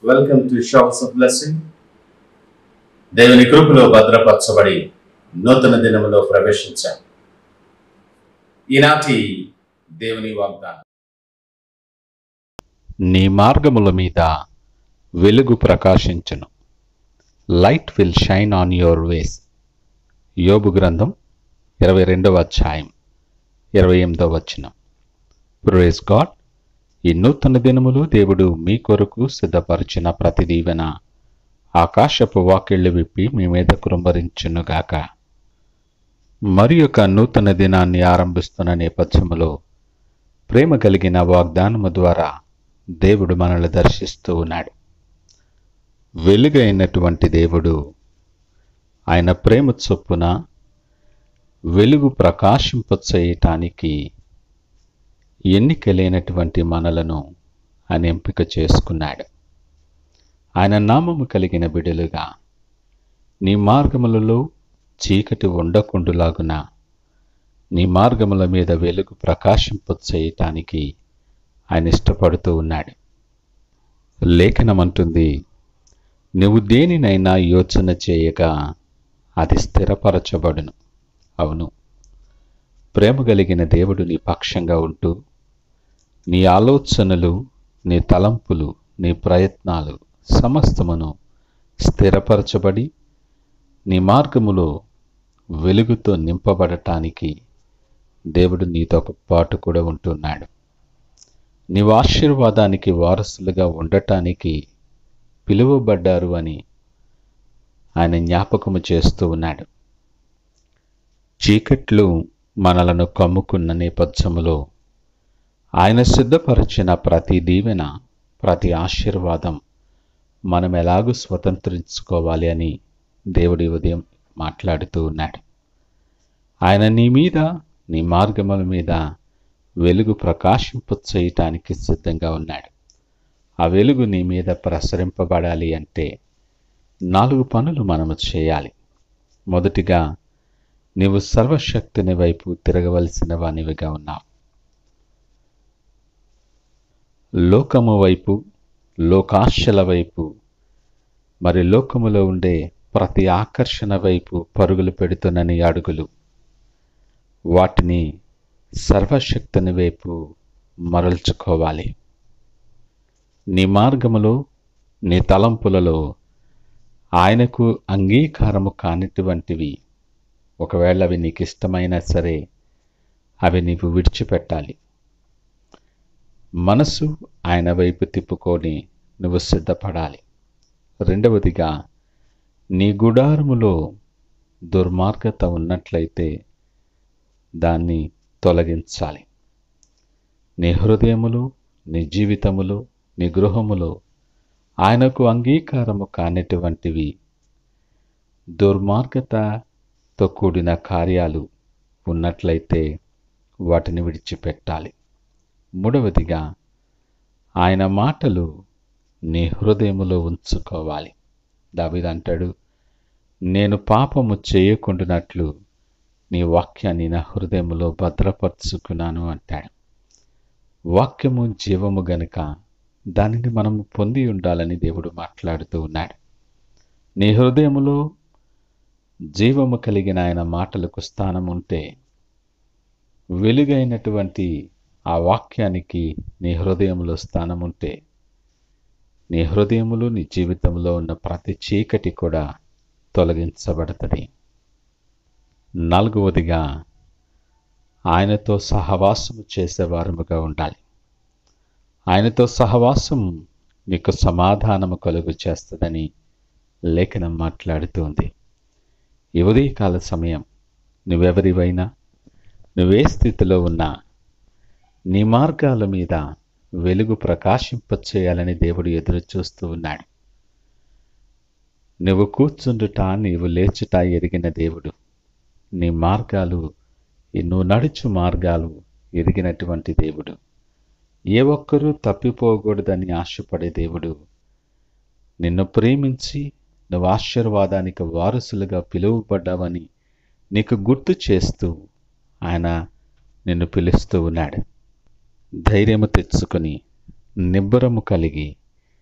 welcome to showers of blessing దేవుని కృపలో భద్రపరచబడి నూతన దినములో ప్రవేశించాం ఈనాటి దేవుని వాగ్దానం నీ మార్గముల మీద వెలుగు ప్రకాశించును light will shine on your ways యోబు గ్రంథం ఇరవై రెండవ అధ్యాయం ఇరవై ఎనిమిదవ వచనం ప్రేస్ గాడ్ ఈ నూతన దినములు దేవుడు మీ కొరకు సిద్ధపరిచిన ప్రతి దీవెన ఆకాశపు వాకిళ్ళు విప్పి మీ మీద కృంభరించునుగాక మరి యొక్క నూతన దినాన్ని ఆరంభిస్తున్న నేపథ్యములో ప్రేమ కలిగిన వాగ్దానము ద్వారా దేవుడు మనల్ని దర్శిస్తూ ఉన్నాడు వెలుగైనటువంటి దేవుడు ఆయన ప్రేమ చొప్పున వెలుగు ప్రకాశింపచేయటానికి ఎన్నికలేనటువంటి మనలను ఆయన ఎంపిక చేసుకున్నాడు ఆయన నామము కలిగిన బిడలుగా నీ మార్గములలో చీకటి ఉండకుండులాగున నీ మార్గముల మీద వెలుగు ప్రకాశింపచేయటానికి ఆయన ఇష్టపడుతూ ఉన్నాడు లేఖనమంటుంది నువ్వు దేనినైనా యోచన చేయగా అది స్థిరపరచబడును అవును ప్రేమ కలిగిన దేవుడు నీ పక్షంగా ఉంటూ నీ ఆలోచనలు నీ తలంపులు నీ ప్రయత్నాలు సమస్తమును స్థిరపరచబడి నీ మార్గములో వెలుగుతో నింపబడటానికి దేవుడు నీతో పాటు కూడా ఉంటున్నాడు నీవు ఆశీర్వాదానికి వారసులుగా ఉండటానికి పిలువబడ్డారు అని ఆయన జ్ఞాపకము చేస్తూ ఉన్నాడు చీకట్లు మనలను కమ్ముకున్న నేపథ్యములో ఆయన సిద్ధపరిచిన ప్రతి దీవెన ప్రతి ఆశీర్వాదం మనం ఎలాగూ స్వతంత్రించుకోవాలి అని దేవుడి ఉదయం మాట్లాడుతూ ఉన్నాడు ఆయన నీ మీద నీ మార్గముల మీద వెలుగు ప్రకాశింపు చేయటానికి సిద్ధంగా ఉన్నాడు ఆ వెలుగు నీ మీద ప్రసరింపబడాలి అంటే నాలుగు పనులు మనము చేయాలి మొదటిగా నీవు సర్వశక్తిని వైపు తిరగవలసిన వానివిగా ఉన్నావు లోకము వైపు లోకాశల వైపు మరి లోకములో ఉండే ప్రతి ఆకర్షణ వైపు పరుగులు పెడుతున్న నీ అడుగులు వాటిని సర్వశక్తిని వైపు మరల్చుకోవాలి నీ మార్గములో నీ తలంపులలో ఆయనకు అంగీకారము కానిటువంటివి ఒకవేళ అవి నీకు ఇష్టమైనా సరే అవి నీవు విడిచిపెట్టాలి మనసు ఆయన వైపు తిప్పుకొని నువ్వు సిద్ధపడాలి రెండవదిగా నీ గుడారములో దుర్మార్గత ఉన్నట్లయితే దాన్ని తొలగించాలి నీ హృదయములో నీ జీవితములో నీ గృహములో ఆయనకు అంగీకారము కానిటువంటివి దుర్మార్గతతో కూడిన కార్యాలు ఉన్నట్లయితే వాటిని విడిచిపెట్టాలి మూడవదిగా ఆయన మాటలు నీ హృదయములో ఉంచుకోవాలి దావిదంటాడు నేను పాపము చేయకుండానట్లు నీ వాక్యాన్ని నా హృదయములో భద్రపరుచుకున్నాను అంటాడు వాక్యము జీవము గనుక దానిని మనము పొంది ఉండాలని దేవుడు మాట్లాడుతూ ఉన్నాడు నీ హృదయములో జీవము కలిగిన ఆయన మాటలకు స్థానం ఉంటే వెలుగైనటువంటి ఆ వాక్యానికి నీ హృదయంలో స్థానం ఉంటే నీ హృదయములో నీ జీవితంలో ఉన్న ప్రతి చీకటి కూడా తొలగించబడుతుంది నాలుగవదిగా ఆయనతో సహవాసము చేసేవారముగా ఉండాలి ఆయనతో సహవాసం నీకు సమాధానము కలుగు చేస్తుందని లేఖనం మాట్లాడుతుంది ఈ ఉదయకాల సమయం నువ్వెవరివైనా నువ్వే స్థితిలో ఉన్నా నీ మార్గాల మీద వెలుగు ప్రకాశింపచేయాలని దేవుడు ఎదురు చూస్తూ ఉన్నాడు నువ్వు కూర్చుండుట నీవు లేచుట ఎరిగిన దేవుడు నీ మార్గాలు ఈ నువ్వు నడుచు మార్గాలు ఎరిగినటువంటి దేవుడు ఏ ఒక్కరూ తప్పిపోకూడదని ఆశపడే దేవుడు నిన్ను ప్రేమించి నువ్వు ఆశీర్వాదానికి వారసులుగా పిలువబడ్డావని నీకు గుర్తు చేస్తూ ఆయన నిన్ను పిలుస్తూ ఉన్నాడు ధైర్యము తెచ్చుకొని నిబ్బరము కలిగి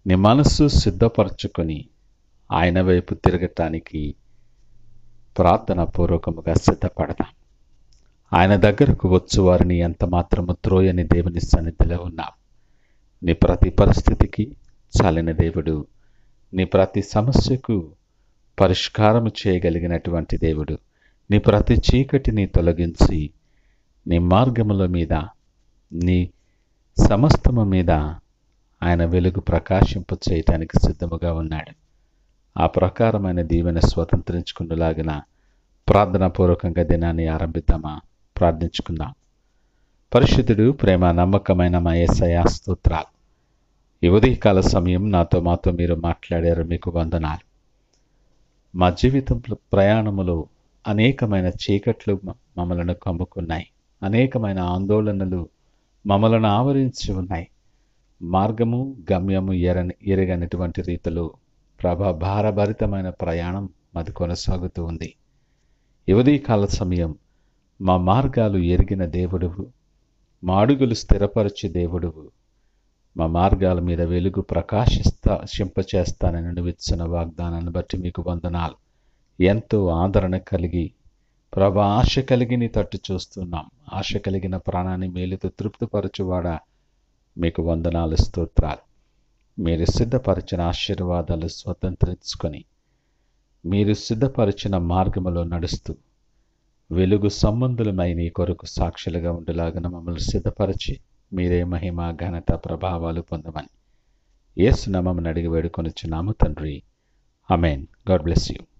నీ మనస్సు సిద్ధపరచుకొని ఆయన వైపు తిరగటానికి ప్రార్థన పూర్వకముగా సిద్ధపడదాం ఆయన దగ్గరకు వచ్చు వారిని ఎంత మాత్రము త్రోయని దేవుని సన్నిధిలో ఉన్నాం నీ ప్రతి పరిస్థితికి చాలిన దేవుడు నీ ప్రతి సమస్యకు పరిష్కారము చేయగలిగినటువంటి దేవుడు నీ ప్రతి చీకటిని తొలగించి నీ మార్గముల మీద నీ సమస్తము మీద ఆయన వెలుగు ప్రకాశింప చేయటానికి సిద్ధముగా ఉన్నాడు ఆ ప్రకారమైన దీవెన స్వతంత్రించుకునేలాగిన ప్రార్థనాపూర్వకంగా దినాన్ని ఆరంభిద్దామా ప్రార్థించుకుందాం పరిశుద్ధుడు ప్రేమ నమ్మకమైన మా ఏసయా స్తోత్రాలు ఈ ఉదయకాల సమయం నాతో మాతో మీరు మాట్లాడారు మీకు వందనాలు మా జీవితం ప్రయాణములో అనేకమైన చీకట్లు మమ్మలను కమ్ముకున్నాయి అనేకమైన ఆందోళనలు మమ్మలను ఆవరించి ఉన్నాయి మార్గము గమ్యము ఎరని ఎరగనటువంటి రీతిలో ప్రభ భారభరితమైన ప్రయాణం మాది కొనసాగుతూ ఉంది యువదీ కాల సమయం మా మార్గాలు ఎరిగిన దేవుడువు మా అడుగులు స్థిరపరచు దేవుడువు మా మార్గాల మీద వెలుగు ప్రకాశిస్తా శింపచేస్తానని నువ్వు ఇచ్చిన వాగ్దానాన్ని బట్టి మీకు వందనాలు ఎంతో ఆదరణ కలిగి ప్రభ ఆశ కలిగి నీ తట్టు చూస్తున్నాం ఆశ కలిగిన ప్రాణాన్ని మేలుతో తృప్తిపరచువాడా మీకు వందనాలు స్తోత్రాలు మీరు సిద్ధపరిచిన ఆశీర్వాదాలు స్వతంత్రించుకొని మీరు సిద్ధపరిచిన మార్గములో నడుస్తూ వెలుగు సంబంధులమై నీ కొరకు సాక్షులుగా ఉండేలాగా మమ్మల్ని సిద్ధపరిచి మీరే మహిమ ఘనత ప్రభావాలు పొందమని ఏసు నామని అడిగి వేడుకొనిచ్చున్నాము తండ్రి అమెన్ గాడ్ బ్లెస్ యూ